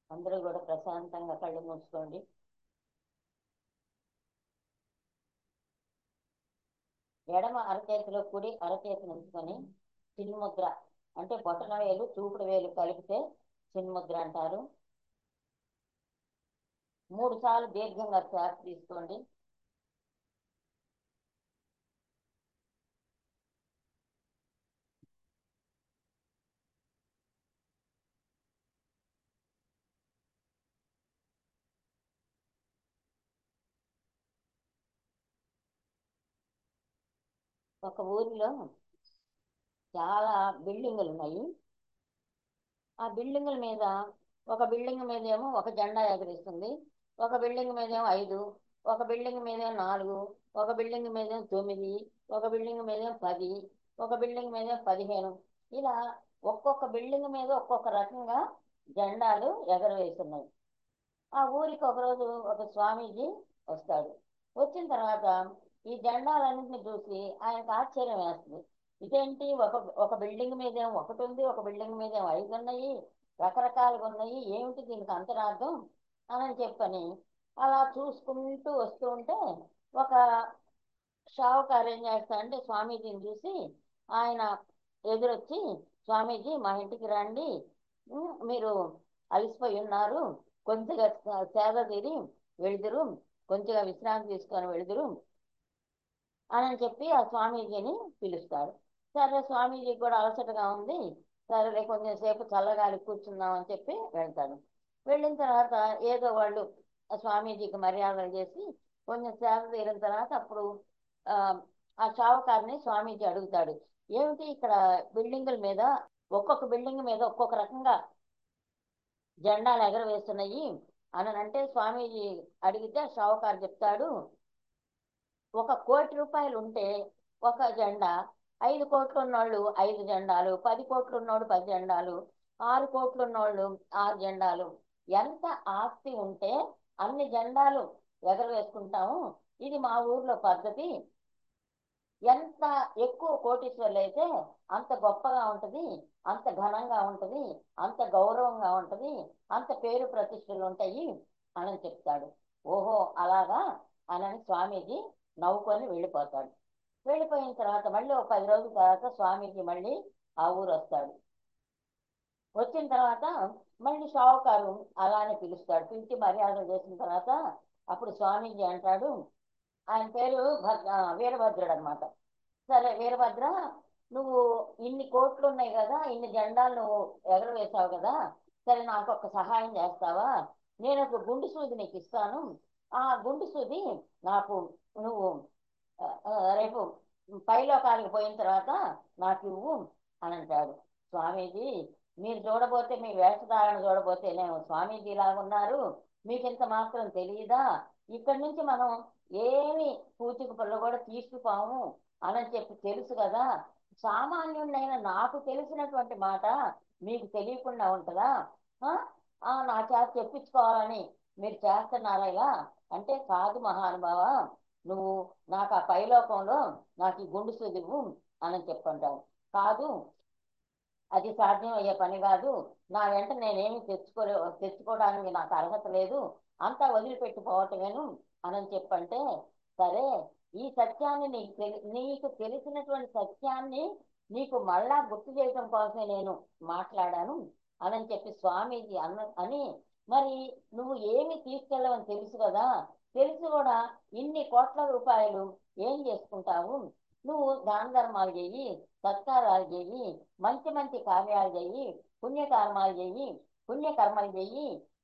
అందరూ కూడా ప్రశాంతంగా కళ్ళు మూసుకోండి ఎడమ అరచేతిలో కుడి అరచేతిని ఉంచుకొని చిన్ముద్ర అంటే బొటన వేలు చూపుడు వేలు కలిపితే చిన్ముద్ర అంటారు మూడు సార్లు దీర్ఘంగా శ్వాస తీసుకోండి ఒక ఊరిలో చాలా బిల్డింగులు ఉన్నాయి ఆ బిల్డింగుల మీద ఒక బిల్డింగ్ మీద ఏమో ఒక జెండా ఎగరేస్తుంది ఒక బిల్డింగ్ మీద ఏమో ఐదు ఒక బిల్డింగ్ మీద ఏమో నాలుగు ఒక బిల్డింగ్ మీద ఏమో తొమ్మిది ఒక బిల్డింగ్ మీద ఏమో పది ఒక బిల్డింగ్ మీద ఏమో పదిహేను ఇలా ఒక్కొక్క బిల్డింగ్ మీద ఒక్కొక్క రకంగా జెండాలు ఎగరవేస్తున్నాయి ఆ ఊరికి ఒకరోజు ఒక స్వామీజీ వస్తాడు వచ్చిన తర్వాత ఈ జెండాలన్నింటినీ చూసి ఆయనకు ఆశ్చర్యం వేస్తుంది ఇదేంటి ఒక ఒక బిల్డింగ్ మీద ఏమో ఒకటి ఉంది ఒక బిల్డింగ్ మీద ఏమో ఐదు ఉన్నాయి రకరకాలుగా ఉన్నాయి ఏమిటి దీనికి అంతరార్థం అని చెప్పని అలా చూసుకుంటూ వస్తూ ఉంటే ఒక షావుకారు ఏం చేస్తాడంటే స్వామీజీని చూసి ఆయన ఎదురొచ్చి స్వామీజీ మా ఇంటికి రండి ఉమ్, మీరు అలసిపోయి ఉన్నారు కొంచెంగా సేద తీరి వెళుదురు కొంచెంగా విశ్రాంతి తీసుకొని వెళుదురు అని చెప్పి ఆ స్వామీజీని పిలుస్తాడు సరే స్వామీజీకి కూడా అలసటగా ఉంది సరేలే కొంచెం సేపు చల్లగాలి కూర్చుందాం అని చెప్పి వెళ్తాడు వెళ్ళిన తర్వాత ఏదో వాళ్ళు ఆ స్వామీజీకి మర్యాదలు చేసి కొంచెం సేవ తీరిన తర్వాత అప్పుడు ఆ, ఆ షావుకారిని స్వామీజీ అడుగుతాడు ఏమిటి ఇక్కడ బిల్డింగుల మీద ఒక్కొక్క బిల్డింగ్ మీద ఒక్కొక్క రకంగా జెండాలు ఎగరవేస్తున్నాయి అని అంటే స్వామీజీ అడిగితే షావుకారు చెప్తాడు ఒక కోటి రూపాయలు ఉంటే ఒక జెండా ఐదు కోట్లు ఉన్నోళ్ళు ఐదు జెండాలు పది కోట్లు ఉన్నోడు పది జెండాలు ఆరు కోట్లు ఉన్నోళ్ళు ఆరు జెండాలు ఎంత ఆస్తి ఉంటే అన్ని జెండాలు ఎగరవేసుకుంటాము ఇది మా ఊర్లో పద్ధతి ఎంత ఎక్కువ కోటీశ్వర్లు అయితే అంత గొప్పగా ఉంటది అంత ఘనంగా ఉంటది అంత గౌరవంగా ఉంటది అంత పేరు ప్రతిష్టలు ఉంటాయి అని చెప్తాడు ఓహో అలాగా అని స్వామీజీ నవ్వుకొని వెళ్ళిపోతాడు వెళ్ళిపోయిన తర్వాత మళ్ళీ ఒక పది రోజుల తర్వాత స్వామీజీ మళ్ళీ ఆ ఊరు వస్తాడు వచ్చిన తర్వాత మళ్ళీ షావుకారు అలానే పిలుస్తాడు పిలిచి మర్యాదలు చేసిన తర్వాత అప్పుడు స్వామీజీ అంటాడు ఆయన పేరు భద్ర వీరభద్రుడు అనమాట సరే వీరభద్ర నువ్వు ఇన్ని కోట్లు ఉన్నాయి కదా ఇన్ని జెండాలు నువ్వు ఎగరవేశావు కదా సరే నాకు ఒక సహాయం చేస్తావా నేను ఒక గుండు సూది నీకు ఇస్తాను ఆ గుండు సూది నాకు నువ్వు ఆ, ఆ, రేపు పైలోకానికి పోయిన తర్వాత నాకు ఇవ్వు అని అంటాడు స్వామీజీ మీరు చూడబోతే మీ వేషధారణ చూడబోతే నేను స్వామీజీ లాగున్నారు మీకు ఇంత మాత్రం తెలియదా ఇక్కడి నుంచి మనం ఏమి పూచిక పళ్ళు కూడా తీసుకుపోము అని చెప్పి తెలుసు కదా సామాన్యుడైన నాకు తెలిసినటువంటి మాట మీకు తెలియకుండా ఉంటుందా ఆ? ఆ, నా చేత చెప్పించుకోవాలని మీరు చేస్తున్నారా ఇలా అంటే కాదు మహానుభావ నువ్వు నాకు ఆ పైలోకంలో నాకు ఈ గుండు సుదివు అని చెప్పంటావు కాదు అది సాధ్యం అయ్యే పని కాదు నా వెంట నేనేమి తెచ్చుకోలే తెచ్చుకోవడానికి నాకు అర్హత లేదు అంతా వదిలిపెట్టిపోవటమేను అని చెప్పంటే సరే ఈ సత్యాన్ని నీకు తెలి నీకు తెలిసినటువంటి సత్యాన్ని నీకు మళ్ళా గుర్తు చేయటం కోసమే నేను మాట్లాడాను అని చెప్పి స్వామీజీ అన్న అని మరి నువ్వు ఏమి తీసుకెళ్ళవని తెలుసు కదా తెలిసి కూడా ఇన్ని కోట్ల రూపాయలు ఏం చేసుకుంటావు నువ్వు దాన ధర్మాలు చెయ్యి సత్కారాలు చెయ్యి మంచి మంచి కార్యాలు చెయ్యి పుణ్యకర్మాలు చెయ్యి పుణ్యకర్మలు చెయ్యి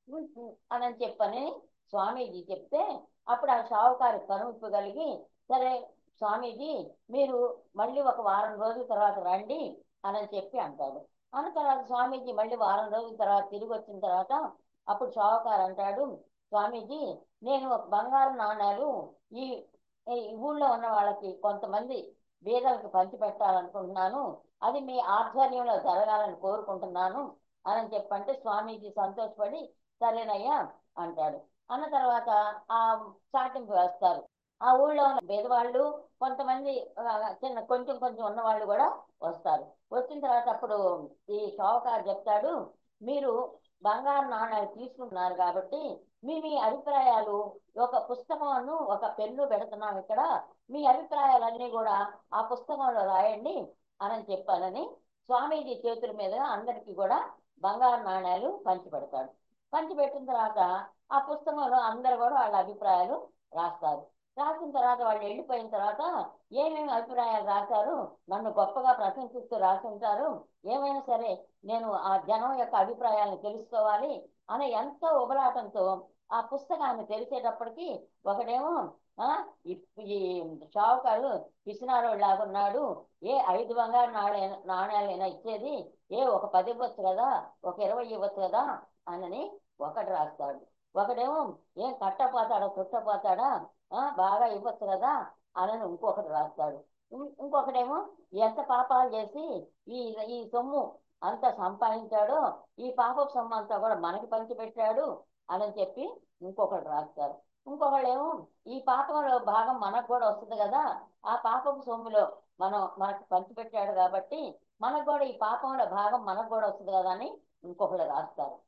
అని చెప్పని స్వామీజీ చెప్తే అప్పుడు ఆ షావుకారు కనువిప్పు కలిగి సరే స్వామీజీ మీరు మళ్ళీ ఒక వారం రోజుల తర్వాత రండి అని చెప్పి అంటాడు అన్న తర్వాత స్వామీజీ మళ్ళీ వారం రోజుల తర్వాత తిరిగి వచ్చిన తర్వాత అప్పుడు షావుకారు అంటాడు స్వామీజీ నేను ఒక బంగారు నాణేలు ఈ ఈ ఊళ్ళో ఉన్న వాళ్ళకి కొంతమంది బీదలకు పంచి పెట్టాలనుకుంటున్నాను అది మీ ఆధ్వర్యంలో జరగాలని కోరుకుంటున్నాను అని చెప్పంటే స్వామీజీ సంతోషపడి సరేనయ్యా అంటాడు అన్న తర్వాత ఆ చాటింపు వేస్తారు ఆ ఊళ్ళో ఉన్న పేదవాళ్ళు కొంతమంది ఆ, చిన్న కొంచెం కొంచెం ఉన్న వాళ్ళు కూడా వస్తారు వచ్చిన తర్వాత అప్పుడు ఈ షావుకారు చెప్తాడు మీరు బంగారు నాణ్యాలు తీసుకుంటున్నారు కాబట్టి మీ మీ అభిప్రాయాలు ఒక పుస్తకమును ఒక పెన్ను పెడుతున్నాం ఇక్కడ మీ అభిప్రాయాలన్నీ కూడా ఆ పుస్తకంలో రాయండి అని చెప్పానని స్వామీజీ చేతుల మీద అందరికీ కూడా బంగారు నాణ్యాలు పంచిపెడతాడు పంచిపెట్టిన తర్వాత ఆ పుస్తకంలో అందరు కూడా వాళ్ళ అభిప్రాయాలు రాస్తారు రాసిన తర్వాత వాళ్ళు వెళ్ళిపోయిన తర్వాత ఏమేమి అభిప్రాయాలు రాశారు నన్ను గొప్పగా ప్రశంసిస్తూ రాసుంటారు ఏమైనా సరే నేను ఆ జనం యొక్క అభిప్రాయాలను తెలుసుకోవాలి అనే ఎంతో ఉబలాటంతో ఆ పుస్తకాన్ని తెరిచేటప్పటికి ఒకడేమో ఆ ఈ ఈ షావుకారు పిసినారోడు లాగున్నాడు ఏ ఐదు బంగారు నాణ్య నాణ్యాలైనా ఇచ్చేది ఏ ఒక పది ఇవ్వచ్చు కదా ఒక ఇరవై ఇవ్వచ్చు కదా అనని ఒకటి రాస్తాడు ఒకడేమో ఏం కట్టపోతాడా చుట్టపోతాడా ఆ బాగా ఇవ్వచ్చు కదా అని ఇంకొకటి రాస్తాడు ఇం- ఇంకొకడేమో ఎంత పాపాలు చేసి ఈ ఈ సొమ్ము అంత సంపాదించాడో ఈ పాపపు సొమ్ము అంతా కూడా మనకి పంచిపెట్టాడు అని చెప్పి ఇంకొకటి రాస్తారు ఇంకొకళ్ళేమో ఈ పాపంలో భాగం మనకు కూడా వస్తుంది కదా ఆ పాపపు సొమ్ములో మనం మనకు పంచిపెట్టాడు కాబట్టి మనకు కూడా ఈ పాపంలో భాగం మనకు కూడా వస్తుంది కదా అని ఇంకొకళ్ళు రాస్తారు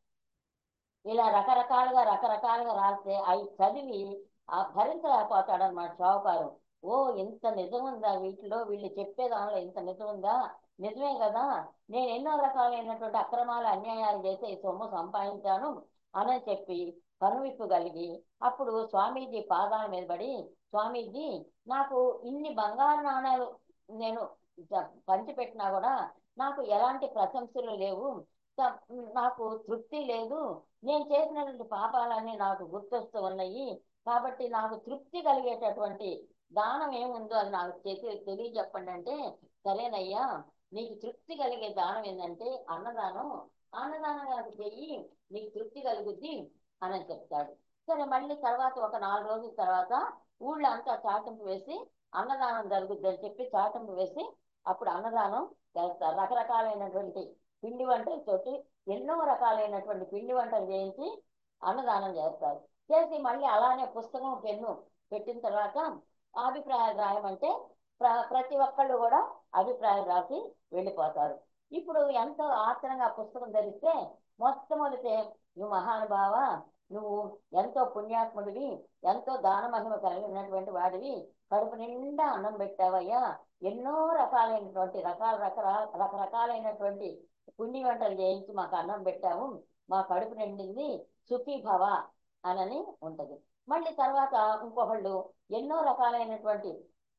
ఇలా రకరకాలుగా రకరకాలుగా రాస్తే అవి చదివి ఆ భరించలేకపోతాడు అన్నమాట షావుకారు ఓ ఇంత నిజం ఉందా వీటిలో వీళ్ళు చెప్పే దానిలో ఇంత నిజం ఉందా నిజమే కదా నేను ఎన్నో రకాలైనటువంటి అక్రమాలు అన్యాయాలు చేసి ఈ సొమ్ము సంపాదించాను అని చెప్పి కనువిప్పు కలిగి అప్పుడు స్వామీజీ పాదాల మీద పడి స్వామీజీ నాకు ఇన్ని బంగారు నాణాలు నేను జ- పంచిపెట్టినా కూడా నాకు ఎలాంటి ప్రశంసలు లేవు త- నాకు తృప్తి లేదు నేను చేసినటువంటి పాపాలన్నీ నాకు గుర్తొస్తూ ఉన్నాయి కాబట్టి నాకు తృప్తి కలిగేటటువంటి దానం ఏముందో అది నాకు తెలి- తెలియజెప్పండి అంటే సరేనయ్యా నీకు తృప్తి కలిగే దానం ఏంటంటే అన్నదానం అన్నదానం కనుక చెయ్యి నీకు తృప్తి కలుగుద్ది అని చెప్తాడు సరే మళ్ళీ తర్వాత ఒక నాలుగు రోజుల తర్వాత ఊళ్ళో అంతా చాటింపు వేసి అన్నదానం జరుగుద్ది అని చెప్పి చాటింపు వేసి అప్పుడు అన్నదానం చేస్తారు రకరకాలైనటువంటి పిండి వంటలతోటి ఎన్నో రకాలైనటువంటి పిండి వంటలు చేయించి అన్నదానం చేస్తారు చేసి మళ్ళీ అలానే పుస్తకం పెన్ను పెట్టిన తర్వాత అభిప్రాయాలు రాయమంటే ప్ర ప్రతి ఒక్కళ్ళు కూడా అభిప్రాయాలు రాసి వెళ్ళిపోతారు ఇప్పుడు ఎంతో ఆత్రంగా పుస్తకం ధరిస్తే మొట్టమొదటి నువ్వు మహానుభావ నువ్వు ఎంతో పుణ్యాత్ముడివి ఎంతో దాన మహిమ కలిగినటువంటి వాడివి కడుపు నిండా అన్నం పెట్టావయ్యా ఎన్నో రకాలైనటువంటి రకాల రకరకాల రకరకాలైనటువంటి పుణ్య వంటలు చేయించి మాకు అన్నం పెట్టాము మా కడుపు నిండింది సుఖీ భవ అనని ఉంటది మళ్ళీ తర్వాత ఇంకొకళ్ళు ఎన్నో రకాలైనటువంటి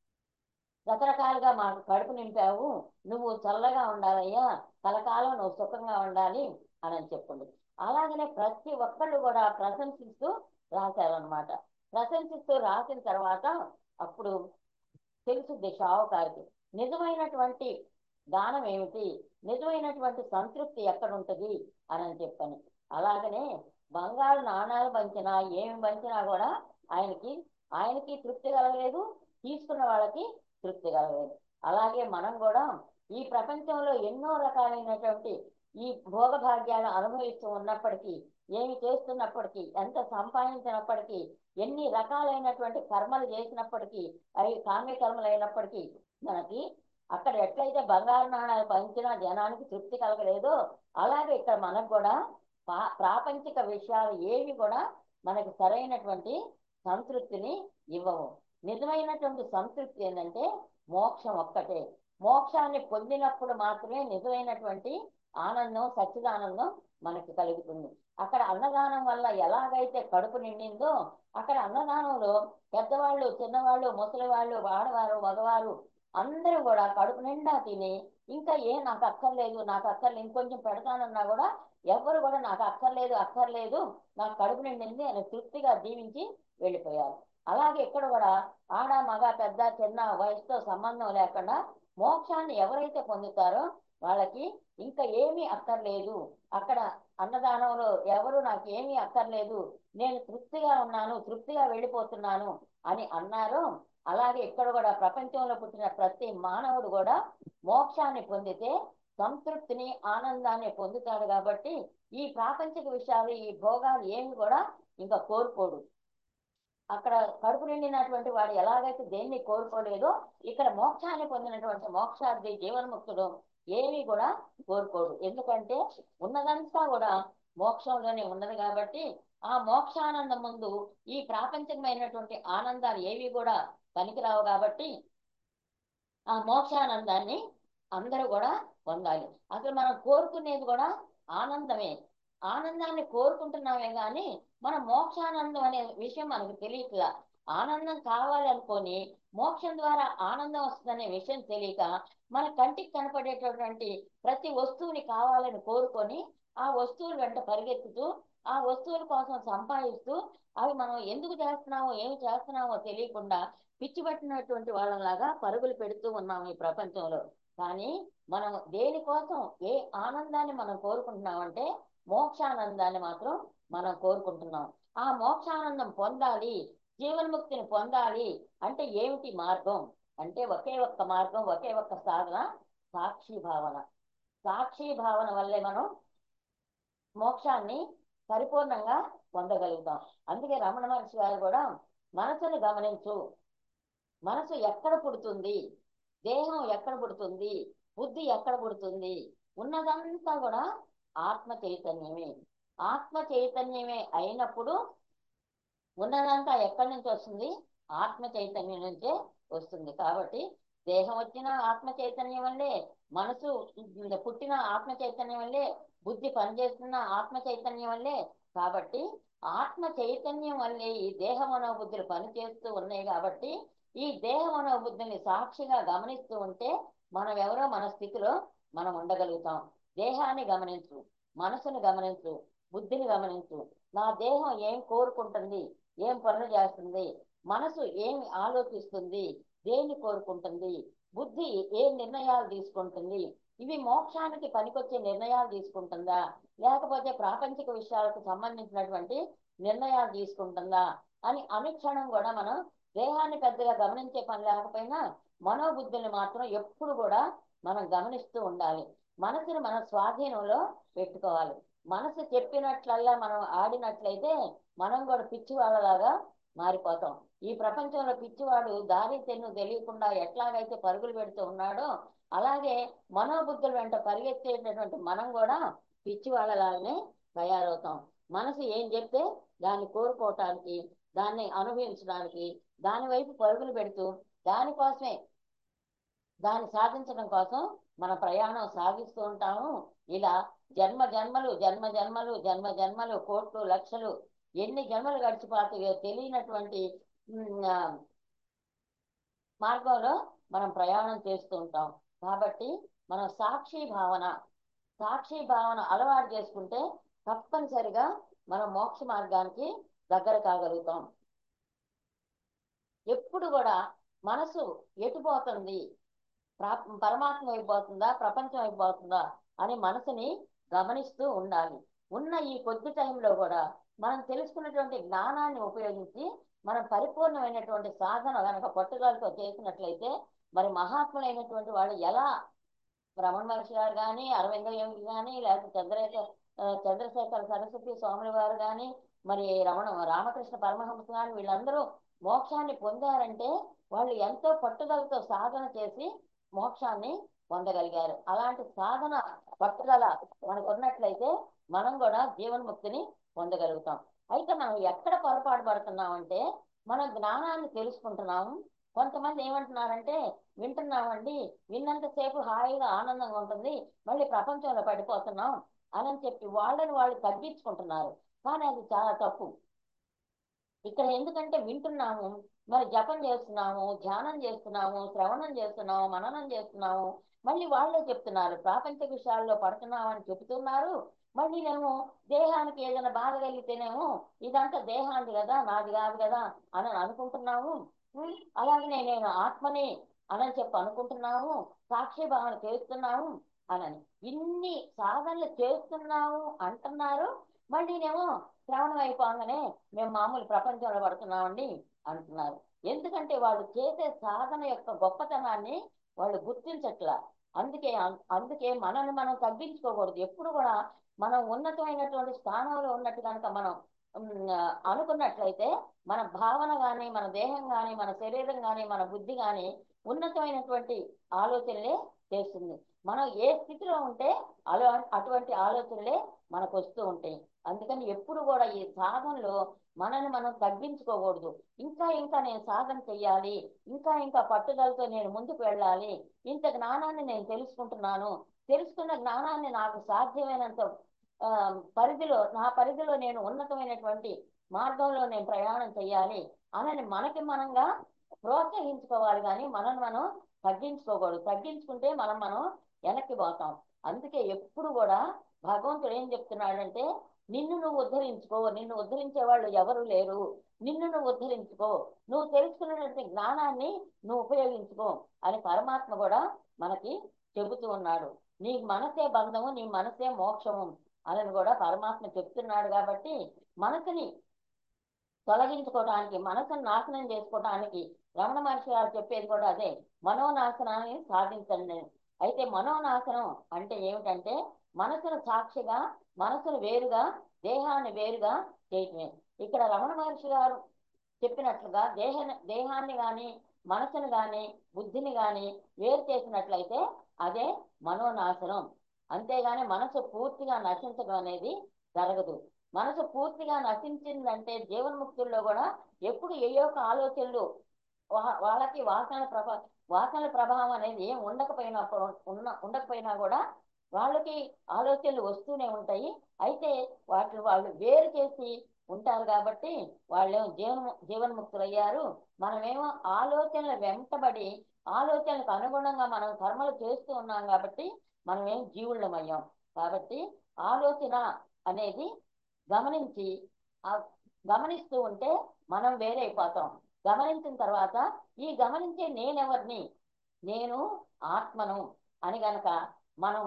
రకరకాలుగా మాకు కడుపు నింపావు నువ్వు చల్లగా ఉండాలయ్యా కలకాలం నువ్వు సుఖంగా ఉండాలి అని చెప్పుండు అలాగనే ప్రతి ఒక్కళ్ళు కూడా ప్రశంసిస్తూ రాశారనమాట ప్రశంసిస్తూ రాసిన తర్వాత అప్పుడు తెలుసుద్ది షావుకారికి నిజమైనటువంటి దానం ఏమిటి నిజమైనటువంటి సంతృప్తి ఎక్కడ ఉంటుంది అని చెప్పని అలాగనే బంగారు నాణాలు పంచినా ఏమి పంచినా కూడా ఆయనకి ఆయనకి తృప్తి కలగలేదు తీసుకున్న వాళ్ళకి తృప్తి కలగలేదు అలాగే మనం కూడా ఈ ప్రపంచంలో ఎన్నో రకాలైనటువంటి ఈ భోగభాగ్యాలు అనుభవిస్తూ ఉన్నప్పటికీ ఏమి చేస్తున్నప్పటికీ ఎంత సంపాదించినప్పటికీ ఎన్ని రకాలైనటువంటి కర్మలు చేసినప్పటికీ అవి కామ్య కర్మలు అయినప్పటికీ మనకి అక్కడ ఎట్లయితే బంగారు నాణాలు పంచినా జనానికి తృప్తి కలగలేదో అలాగే ఇక్కడ మనకు కూడా పా- ప్రాపంచిక విషయాలు ఏవి కూడా మనకి సరైనటువంటి సంతృప్తిని ఇవ్వవు నిజమైనటువంటి సంతృప్తి ఏంటంటే మోక్షం ఒక్కటే మోక్షాన్ని పొందినప్పుడు మాత్రమే నిజమైనటువంటి ఆనందం సచ్చిదానందం మనకి కలుగుతుంది అక్కడ అన్నదానం వల్ల ఎలాగైతే కడుపు నిండిందో అక్కడ అన్నదానంలో పెద్దవాళ్ళు చిన్నవాళ్ళు ముసలివాళ్ళు ఆడవారు మగవారు అందరూ కూడా కడుపు నిండా తిని ఇంకా ఏ నాకు అక్కర్లేదు నాకు అక్కర్లేదు ఇంకొంచెం పెడతానన్నా కూడా ఎవరు కూడా నాకు అక్కర్లేదు అక్కర్లేదు నాకు కడుపు నిండింది అని తృప్తిగా దీవించి వెళ్ళిపోయారు అలాగే ఇక్కడ కూడా ఆడ మగ పెద్ద చిన్న వయసుతో సంబంధం లేకుండా మోక్షాన్ని ఎవరైతే పొందుతారో వాళ్ళకి ఇంకా ఏమీ అక్కర్లేదు అక్కడ అన్నదానంలో ఎవరు నాకు ఏమీ అక్కర్లేదు నేను తృప్తిగా ఉన్నాను తృప్తిగా వెళ్ళిపోతున్నాను అని అన్నారు అలాగే ఇక్కడ కూడా ప్రపంచంలో పుట్టిన ప్రతి మానవుడు కూడా మోక్షాన్ని పొందితే సంతృప్తిని ఆనందాన్ని పొందుతాడు కాబట్టి ఈ ప్రాపంచిక విషయాలు ఈ భోగాలు ఏమి కూడా ఇంకా కోరుకోడు అక్కడ కడుపు నిండినటువంటి వాడు ఎలాగైతే దేన్ని కోరుకోలేదో ఇక్కడ మోక్షాన్ని పొందినటువంటి మోక్షార్థి జీవన్ముక్తుడు ఏమీ కూడా కోరుకోడు ఎందుకంటే ఉన్నదంతా కూడా మోక్షంలోనే ఉన్నది కాబట్టి ఆ మోక్షానందం ముందు ఈ ప్రాపంచికమైనటువంటి ఆనందాలు ఏవి కూడా పనికిరావు కాబట్టి ఆ మోక్షానందాన్ని అందరూ కూడా పొందాలి అసలు మనం కోరుకునేది కూడా ఆనందమే ఆనందాన్ని కోరుకుంటున్నామే కానీ మన మోక్షానందం అనే విషయం మనకు తెలియట్లా ఆనందం కావాలి అనుకొని మోక్షం ద్వారా ఆనందం వస్తుందనే విషయం తెలియక మన కంటికి కనపడేటటువంటి ప్రతి వస్తువుని కావాలని కోరుకొని ఆ వస్తువుల వెంట పరిగెత్తుతూ ఆ వస్తువుల కోసం సంపాదిస్తూ అవి మనం ఎందుకు చేస్తున్నామో ఏమి చేస్తున్నామో తెలియకుండా పిచ్చి పట్టినటువంటి వాళ్ళలాగా పరుగులు పెడుతూ ఉన్నాం ఈ ప్రపంచంలో కానీ మనం దేనికోసం ఏ ఆనందాన్ని మనం కోరుకుంటున్నామంటే మోక్షానందాన్ని మాత్రం మనం కోరుకుంటున్నాం ఆ మోక్షానందం పొందాలి జీవన్ముక్తిని పొందాలి అంటే ఏమిటి మార్గం అంటే ఒకే ఒక్క మార్గం ఒకే ఒక్క సాధన సాక్షి భావన సాక్షి భావన వల్లే మనం మోక్షాన్ని పరిపూర్ణంగా పొందగలుగుతాం అందుకే రమణ మహర్షి గారు కూడా మనసును గమనించు మనసు ఎక్కడ పుడుతుంది దేహం ఎక్కడ పుడుతుంది బుద్ధి ఎక్కడ పుడుతుంది ఉన్నదంతా కూడా ఆత్మ చైతన్యమే ఆత్మ చైతన్యమే అయినప్పుడు ఉన్నదంతా ఎక్కడి నుంచి వస్తుంది ఆత్మ చైతన్యం నుంచే వస్తుంది కాబట్టి దేహం వచ్చిన ఆత్మ చైతన్యం వల్లే మనసు పుట్టిన ఆత్మ చైతన్యం వల్లే బుద్ధి పనిచేస్తున్న ఆత్మ చైతన్యం వల్లే కాబట్టి ఆత్మ చైతన్యం వల్లే ఈ దేహ మనోబుద్ధులు పనిచేస్తూ ఉన్నాయి కాబట్టి ఈ దేహ మనోబుద్ధిని సాక్షిగా గమనిస్తూ ఉంటే మనం ఎవరో మన స్థితిలో మనం ఉండగలుగుతాం దేహాన్ని గమనించు మనసును గమనించు బుద్ధిని గమనించు నా దేహం ఏం కోరుకుంటుంది ఏం పనులు చేస్తుంది మనసు ఏమి ఆలోచిస్తుంది దేన్ని కోరుకుంటుంది బుద్ధి ఏం నిర్ణయాలు తీసుకుంటుంది ఇవి మోక్షానికి పనికొచ్చే నిర్ణయాలు తీసుకుంటుందా లేకపోతే ప్రాపంచిక విషయాలకు సంబంధించినటువంటి నిర్ణయాలు తీసుకుంటుందా అని అనుక్షణం కూడా మనం దేహాన్ని పెద్దగా గమనించే పని లేకపోయినా మనోబుద్ధుల్ని మాత్రం ఎప్పుడు కూడా మనం గమనిస్తూ ఉండాలి మనసుని మన స్వాధీనంలో పెట్టుకోవాలి మనసు చెప్పినట్లల్లా మనం ఆడినట్లయితే మనం కూడా పిచ్చి వాళ్ళలాగా మారిపోతాం ఈ ప్రపంచంలో పిచ్చివాడు దారి తెన్ను తెలియకుండా ఎట్లాగైతే పరుగులు పెడుతూ ఉన్నాడో అలాగే మనోబుద్ధుల వెంట పరిగెత్తేటటువంటి మనం కూడా పిచ్చి వాళ్ళలాగానే తయారవుతాం మనసు ఏం చెప్తే దాన్ని కోరుకోవటానికి దాన్ని అనుభవించడానికి దాని వైపు పరుగులు పెడుతూ దానికోసమే దాన్ని సాధించడం కోసం మన ప్రయాణం సాగిస్తూ ఉంటాము ఇలా జన్మ జన్మలు జన్మ జన్మలు జన్మ జన్మలు కోట్లు లక్షలు ఎన్ని జన్మలు గడిచిపోతాయో తెలియనటువంటి మార్గంలో మనం ప్రయాణం చేస్తూ ఉంటాం కాబట్టి మనం సాక్షి భావన సాక్షి భావన అలవాటు చేసుకుంటే తప్పనిసరిగా మనం మోక్ష మార్గానికి దగ్గర కాగలుగుతాం ఎప్పుడు కూడా మనసు ఎటుపోతుంది పరమాత్మ అయిపోతుందా ప్రపంచం అయిపోతుందా అని మనసుని గమనిస్తూ ఉండాలి ఉన్న ఈ కొద్ది టైంలో కూడా మనం తెలుసుకున్నటువంటి జ్ఞానాన్ని ఉపయోగించి మనం పరిపూర్ణమైనటువంటి సాధన కనుక పట్టుదలతో చేసినట్లయితే మరి మహాత్ములైనటువంటి వాళ్ళు ఎలా రమణ మహర్షి గారు కానీ అరవింద యోగి కానీ లేకపోతే చంద్రశేఖర్ చంద్రశేఖర సరస్వతి స్వాముల వారు కానీ మరి రమణ రామకృష్ణ పరమహంస కానీ వీళ్ళందరూ మోక్షాన్ని పొందారంటే వాళ్ళు ఎంతో పట్టుదలతో సాధన చేసి మోక్షాన్ని పొందగలిగారు అలాంటి సాధన పట్టుదల మనకు ఉన్నట్లయితే మనం కూడా జీవన్ముక్తిని పొందగలుగుతాం అయితే మనం ఎక్కడ పొరపాటు పడుతున్నామంటే మన జ్ఞానాన్ని తెలుసుకుంటున్నాము కొంతమంది ఏమంటున్నారంటే వింటున్నామండి విన్నంతసేపు హాయిగా ఆనందంగా ఉంటుంది మళ్ళీ ప్రపంచంలో పడిపోతున్నాం అని చెప్పి వాళ్ళని వాళ్ళు తగ్గించుకుంటున్నారు కానీ అది చాలా తప్పు ఇక్కడ ఎందుకంటే వింటున్నాము మరి జపం చేస్తున్నాము ధ్యానం చేస్తున్నాము శ్రవణం చేస్తున్నాము మననం చేస్తున్నాము మళ్ళీ వాళ్ళే చెప్తున్నారు ప్రాపంచిక విషయాల్లో పడుతున్నామని చెబుతున్నారు మళ్ళీ నేను దేహానికి ఏదైనా బాధ కలిగితేనేమో ఇదంతా దేహానికి కదా నాది కాదు కదా అని అనుకుంటున్నాము అలాగనే నేను ఆత్మని అని చెప్పి అనుకుంటున్నాము సాక్షి భావన చేస్తున్నాము అనని ఇన్ని సాధనలు చేస్తున్నాము అంటున్నారు మళ్ళీనేమో శ్రవణం అయిపోగానే మేము మామూలు ప్రపంచంలో పడుతున్నామండి అంటున్నారు ఎందుకంటే వాళ్ళు చేసే సాధన యొక్క గొప్పతనాన్ని వాళ్ళు గుర్తించట్లా అందుకే అందుకే మనల్ని మనం తగ్గించుకోకూడదు ఎప్పుడు కూడా మనం ఉన్నతమైనటువంటి స్థానంలో ఉన్నట్టు కనుక మనం అనుకున్నట్లయితే మన భావన కానీ మన దేహం కానీ మన శరీరం కానీ మన బుద్ధి కానీ ఉన్నతమైనటువంటి ఆలోచనలే చేస్తుంది మనం ఏ స్థితిలో ఉంటే అలా అటువంటి ఆలోచనలే మనకు వస్తూ ఉంటాయి అందుకని ఎప్పుడు కూడా ఈ సాధనలో మనని మనం తగ్గించుకోకూడదు ఇంకా ఇంకా నేను సాధన చెయ్యాలి ఇంకా ఇంకా పట్టుదలతో నేను ముందుకు వెళ్ళాలి ఇంత జ్ఞానాన్ని నేను తెలుసుకుంటున్నాను తెలుసుకున్న జ్ఞానాన్ని నాకు సాధ్యమైనంత ఆ, పరిధిలో నా పరిధిలో నేను ఉన్నతమైనటువంటి మార్గంలో నేను ప్రయాణం చేయాలి అనని మనకి మనంగా ప్రోత్సహించుకోవాలి కానీ మనం మనం తగ్గించుకోకూడదు తగ్గించుకుంటే మనం మనం వెనక్కి పోతాం అందుకే ఎప్పుడు కూడా భగవంతుడు ఏం చెప్తున్నాడంటే నిన్ను నువ్వు ఉద్ధరించుకో నిన్ను ఉద్ధరించే వాళ్ళు ఎవరు లేరు నిన్ను నువ్వు ఉద్ధరించుకో నువ్వు తెలుసుకున్నటువంటి జ్ఞానాన్ని నువ్వు ఉపయోగించుకో అని పరమాత్మ కూడా మనకి చెబుతూ ఉన్నాడు నీ మనసే బంధము నీ మనసే మోక్షము అని కూడా పరమాత్మ చెప్తున్నాడు కాబట్టి మనసుని తొలగించుకోవడానికి మనసును నాశనం చేసుకోవడానికి రమణ మహర్షి గారు చెప్పేది కూడా అదే మనోనాశనాన్ని సాధించండి అయితే మనోనాశనం అంటే ఏమిటంటే మనసును సాక్షిగా మనసును వేరుగా దేహాన్ని వేరుగా చేయటమే ఇక్కడ రమణ మహర్షి గారు చెప్పినట్లుగా దేహ దేహాన్ని గాని మనసును గాని బుద్ధిని గాని వేరు చేసినట్లయితే అదే మనోనాశనం అంతేగాని మనసు పూర్తిగా నశించడం అనేది జరగదు మనసు పూర్తిగా నశించిందంటే జీవన్ముక్తుల్లో కూడా ఎప్పుడు ఏ యొక్క ఆలోచనలు వా- వాళ్ళకి వాసనల ప్రభా వాసనల ప్రభావం అనేది ఏం ఉండకపోయినా ఉన్న ఉండకపోయినా కూడా వాళ్ళకి ఆలోచనలు వస్తూనే ఉంటాయి అయితే వాటిని వాళ్ళు వేరు చేసి ఉంటారు కాబట్టి వాళ్ళేమో జీవన జీవన్ముక్తులయ్యారు మనమేమో ఆలోచనల వెంటబడి ఆలోచనలకు అనుగుణంగా మనం కర్మలు చేస్తూ ఉన్నాం కాబట్టి మనమేం జీవుళ్ళమయ్యాం కాబట్టి ఆలోచన అనేది గమనించి ఆ గమనిస్తూ ఉంటే మనం వేరైపోతాం గమనించిన తర్వాత ఈ గమనించే నేనెవరిని నేను ఆత్మను అని గనక మనం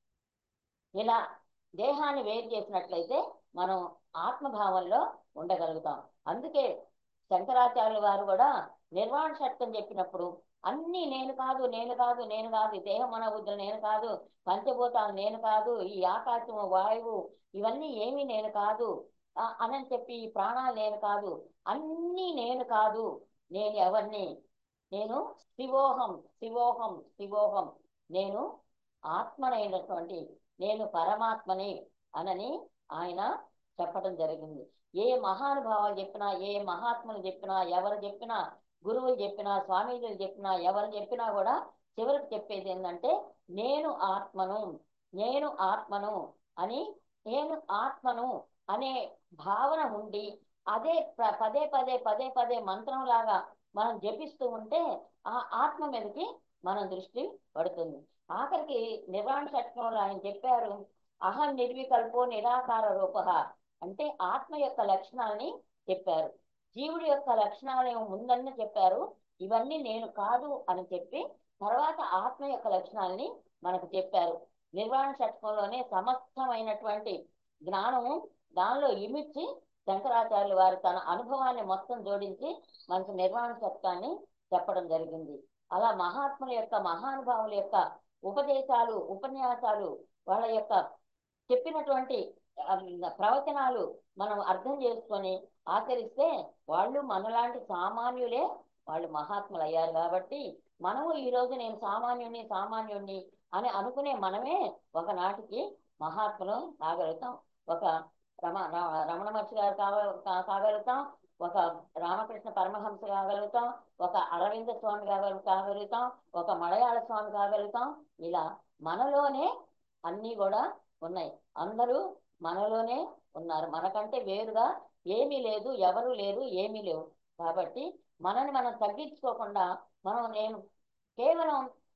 ఇలా దేహాన్ని వేరు చేసినట్లయితే మనం ఆత్మభావంలో ఉండగలుగుతాం అందుకే శంకరాచార్యుల వారు కూడా నిర్వాణ షట్కం చెప్పినప్పుడు అన్నీ నేను కాదు నేను కాదు నేను కాదు ఈ దేహం మనబుద్ధులు నేను కాదు పంచభూతాలు నేను కాదు ఈ ఆకాశము వాయువు ఇవన్నీ ఏమీ నేను కాదు ఆ, అని చెప్పి ఈ ప్రాణాలు నేను కాదు అన్నీ నేను కాదు నేను ఎవరిని నేను శివోహం శివోహం శివోహం నేను ఆత్మనైనటువంటి నేను పరమాత్మని అనని ఆయన చెప్పడం జరిగింది ఏ మహానుభావాలు చెప్పినా ఏ మహాత్ములు చెప్పినా ఎవరు చెప్పినా గురువులు చెప్పినా స్వామీజీలు చెప్పినా ఎవరు చెప్పినా కూడా చివరికి చెప్పేది ఏంటంటే నేను ఆత్మను నేను ఆత్మను అని నేను ఆత్మను అనే భావన ఉండి అదే ప- పదే పదే పదే పదే మంత్రం లాగా మనం జపిస్తూ ఉంటే ఆ ఆత్మ మీదకి మన దృష్టి పడుతుంది ఆఖరికి నిర్వాణ షట్కంలో ఆయన చెప్పారు అహం నిర్వికల్పో నిరాకార రూప అంటే ఆత్మ యొక్క లక్షణాలని చెప్పారు జీవుడి యొక్క లక్షణాలేమో ముందన్న చెప్పారు ఇవన్నీ నేను కాదు అని చెప్పి తర్వాత ఆత్మ యొక్క లక్షణాలని మనకు చెప్పారు నిర్వాణ షట్కంలోనే సమస్తమైనటువంటి జ్ఞానము దానిలో ఇమిడ్చి శంకరాచార్యులు వారు తన అనుభవాన్ని మొత్తం జోడించి మనకు నిర్వాణ షట్కాన్ని చెప్పడం జరిగింది అలా మహాత్ముల యొక్క మహానుభావుల యొక్క ఉపదేశాలు ఉపన్యాసాలు వాళ్ళ యొక్క చెప్పినటువంటి ఆ, ప్రవచనాలు మనం అర్థం చేసుకొని ఆచరిస్తే వాళ్ళు మనలాంటి సామాన్యులే వాళ్ళు మహాత్ములు అయ్యారు కాబట్టి మనము ఈ రోజు నేను సామాన్యుణ్ణి సామాన్యుణ్ణి అని అనుకునే మనమే ఒకనాటికి మహాత్ములు కాగలుగుతాం ఒక రమ ర- రమణ మహర్షి గారు కావ కా- కాగలుగుతాం ఒక రామకృష్ణ పరమహంస కాగలుగుతాం ఒక అరవింద స్వామి కాగలు కాగలుగుతాం ఒక మలయాళ స్వామి కాగలుగుతాం ఇలా మనలోనే అన్నీ కూడా ఉన్నాయి అందరూ మనలోనే ఉన్నారు మనకంటే వేరుగా ఏమీ లేదు ఎవరు లేరు ఏమీ లేవు కాబట్టి మనని మనం తగ్గించుకోకుండా మనం నేను కేవలం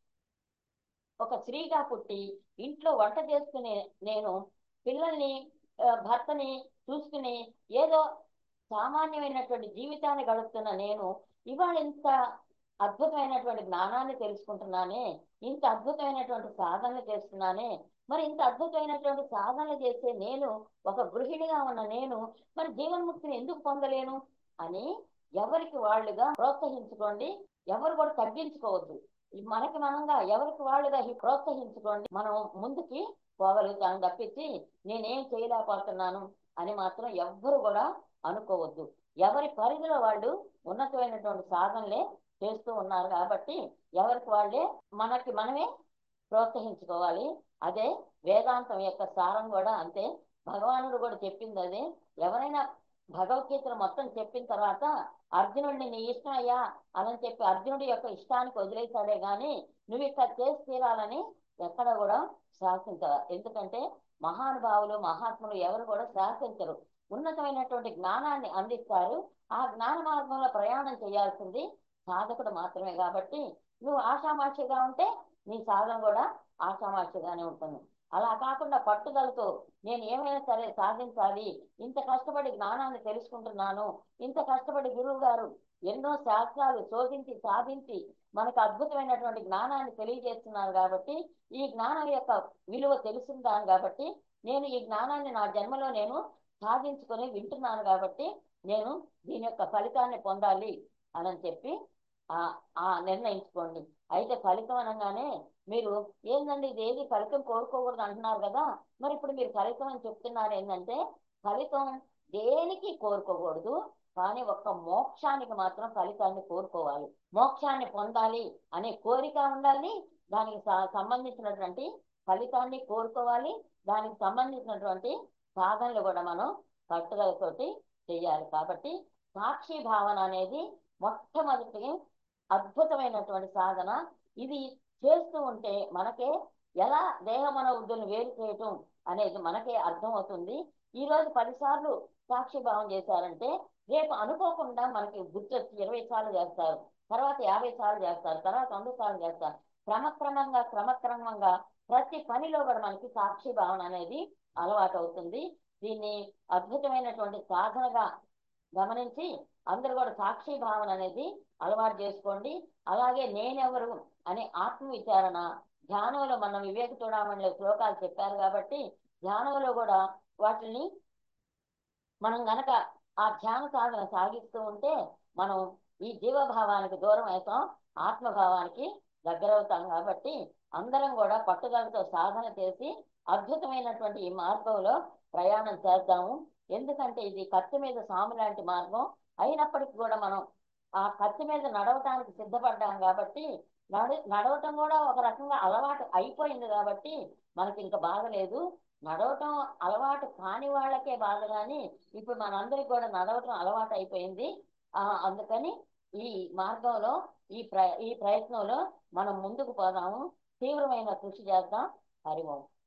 ఒక స్త్రీగా పుట్టి ఇంట్లో వంట చేసుకునే నేను పిల్లల్ని ఆ, భర్తని చూసుకుని ఏదో సామాన్యమైనటువంటి జీవితాన్ని గడుపుతున్న నేను ఇవాళ ఇంత అద్భుతమైనటువంటి జ్ఞానాన్ని తెలుసుకుంటున్నానే ఇంత అద్భుతమైనటువంటి సాధనలు చేస్తున్నానే మరి ఇంత అద్భుతమైనటువంటి సాధనలు చేసే నేను ఒక గృహిణిగా ఉన్న నేను మరి జీవన్ముక్తిని ఎందుకు పొందలేను అని ఎవరికి వాళ్ళుగా ప్రోత్సహించుకోండి ఎవరు కూడా తగ్గించుకోవద్దు ఈ మనకి మనంగా ఎవరికి వాళ్ళుగా ఈ ప్రోత్సహించుకోండి మనం ముందుకి పోగలుగుతాను తప్పించి నేనేం చేయలేకపోతున్నాను అని మాత్రం ఎవ్వరు కూడా అనుకోవద్దు ఎవరి పరిధిలో వాళ్ళు ఉన్నతమైనటువంటి సాధనలే చేస్తూ ఉన్నారు కాబట్టి ఎవరికి వాళ్ళే మనకి మనమే ప్రోత్సహించుకోవాలి అదే వేదాంతం యొక్క సారం కూడా అంతే భగవానుడు కూడా చెప్పింది అదే ఎవరైనా భగవద్గీతను మొత్తం చెప్పిన తర్వాత అర్జునుడిని నీ ఇష్టం అయ్యా అని చెప్పి అర్జునుడి యొక్క ఇష్టానికి వదిలేశాడే గాని నువ్వు ఇక్కడ చేసి తీరాలని ఎక్కడ కూడా శాసించరు ఎందుకంటే మహానుభావులు మహాత్ములు ఎవరు కూడా శాసించరు ఉన్నతమైనటువంటి జ్ఞానాన్ని అందిస్తారు ఆ జ్ఞాన మార్గంలో ప్రయాణం చేయాల్సింది సాధకుడు మాత్రమే కాబట్టి నువ్వు ఆషామాషిగా ఉంటే నీ సాధన కూడా ఆషామాషిగానే ఉంటుంది అలా కాకుండా పట్టుదలతో నేను ఏమైనా సరే సాధించాలి ఇంత కష్టపడి జ్ఞానాన్ని తెలుసుకుంటున్నాను ఇంత కష్టపడి గురువు గారు ఎన్నో శాస్త్రాలు శోధించి సాధించి మనకు అద్భుతమైనటువంటి జ్ఞానాన్ని తెలియజేస్తున్నారు కాబట్టి ఈ జ్ఞానం యొక్క విలువ తెలుసుందాను కాబట్టి నేను ఈ జ్ఞానాన్ని నా జన్మలో నేను సాధించుకొని వింటున్నాను కాబట్టి నేను దీని యొక్క ఫలితాన్ని పొందాలి అని చెప్పి ఆ ఆ నిర్ణయించుకోండి అయితే ఫలితం అనగానే మీరు ఏందండి ఇది ఏది ఫలితం కోరుకోకూడదు అంటున్నారు కదా మరి ఇప్పుడు మీరు ఫలితం అని చెప్తున్నారు ఏంటంటే ఫలితం దేనికి కోరుకోకూడదు కానీ ఒక్క మోక్షానికి మాత్రం ఫలితాన్ని కోరుకోవాలి మోక్షాన్ని పొందాలి అనే కోరిక ఉండాలి దానికి సంబంధించినటువంటి ఫలితాన్ని కోరుకోవాలి దానికి సంబంధించినటువంటి సాధనలు కూడా మనం పట్టుదలతోటి చేయాలి కాబట్టి సాక్షి భావన అనేది మొట్టమొదటి అద్భుతమైనటువంటి సాధన ఇది చేస్తూ ఉంటే మనకే ఎలా దేహ మన వృద్ధులను వేరు చేయటం అనేది మనకే అర్థమవుతుంది ఈ రోజు పదిసార్లు సాక్షి భావం చేశారంటే రేపు అనుకోకుండా మనకి గుర్తొచ్చి ఇరవై సార్లు చేస్తారు తర్వాత యాభై సార్లు చేస్తారు తర్వాత వంద సార్లు చేస్తారు క్రమక్రమంగా క్రమక్రమంగా ప్రతి పనిలో కూడా మనకి సాక్షి భావన అనేది అలవాటు అవుతుంది దీన్ని అద్భుతమైనటువంటి సాధనగా గమనించి అందరూ కూడా సాక్షి భావన అనేది అలవాటు చేసుకోండి అలాగే నేనెవరు అనే ఆత్మ విచారణ ధ్యానంలో మనం వివేక చూడమని శ్లోకాలు చెప్పారు కాబట్టి ధ్యానంలో కూడా వాటిని మనం గనక ఆ ధ్యాన సాధన సాగిస్తూ ఉంటే మనం ఈ జీవభావానికి దూరం అవుతాం ఆత్మభావానికి దగ్గరవుతాం కాబట్టి అందరం కూడా పట్టుదలతో సాధన చేసి అద్భుతమైనటువంటి ఈ మార్గంలో ప్రయాణం చేద్దాము ఎందుకంటే ఇది కత్తి మీద సాము లాంటి మార్గం అయినప్పటికీ కూడా మనం ఆ కత్తి మీద నడవటానికి సిద్ధపడ్డాం కాబట్టి నడు నడవటం కూడా ఒక రకంగా అలవాటు అయిపోయింది కాబట్టి మనకి ఇంకా బాధలేదు నడవటం అలవాటు కాని వాళ్ళకే బాధ కానీ ఇప్పుడు మనందరికి కూడా నడవటం అలవాటు అయిపోయింది ఆ అందుకని ఈ మార్గంలో ఈ ప్ర ఈ ప్రయత్నంలో మనం ముందుకు పోదాము తీవ్రమైన కృషి చేద్దాం హరి ఓం